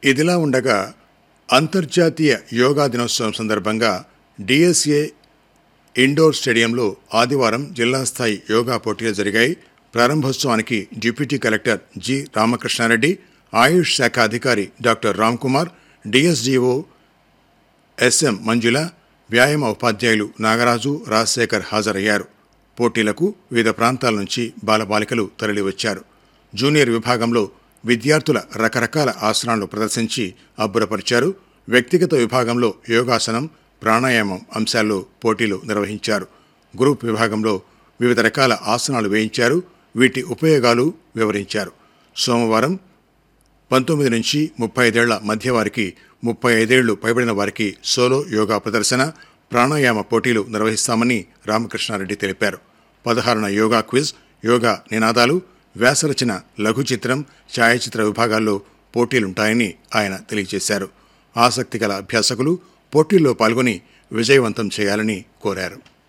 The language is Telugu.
ఇదిలా ఉండగా అంతర్జాతీయ యోగా దినోత్సవం సందర్భంగా డిఎస్ఏ ఇండోర్ స్టేడియంలో ఆదివారం జిల్లా స్థాయి యోగా పోటీలు జరిగాయి ప్రారంభోత్సవానికి డిప్యూటీ కలెక్టర్ జి రామకృష్ణారెడ్డి ఆయుష్ శాఖ అధికారి డాక్టర్ రామ్కుమార్ డిఎస్డిఓ ఎస్ఎం మంజుల వ్యాయామ ఉపాధ్యాయులు నాగరాజు రాజశేఖర్ హాజరయ్యారు పోటీలకు వివిధ ప్రాంతాల నుంచి బాలబాలికలు తరలివచ్చారు జూనియర్ విభాగంలో విద్యార్థుల రకరకాల ఆసనాలు ప్రదర్శించి అబ్బురపరిచారు వ్యక్తిగత విభాగంలో యోగాసనం ప్రాణాయామం అంశాల్లో పోటీలు నిర్వహించారు గ్రూప్ విభాగంలో వివిధ రకాల ఆసనాలు వేయించారు వీటి ఉపయోగాలు వివరించారు సోమవారం పంతొమ్మిది నుంచి ముప్పై ఐదేళ్ల మధ్య వారికి ముప్పై ఐదేళ్లు పైబడిన వారికి సోలో యోగా ప్రదర్శన ప్రాణాయామ పోటీలు నిర్వహిస్తామని రామకృష్ణారెడ్డి తెలిపారు పదహారున యోగా క్విజ్ యోగా నినాదాలు వ్యాసరచన లఘు చిత్రం ఛాయాచిత్ర విభాగాల్లో పోటీలుంటాయని ఆయన తెలియజేశారు ఆసక్తి గల అభ్యాసకులు పోటీల్లో పాల్గొని విజయవంతం చేయాలని కోరారు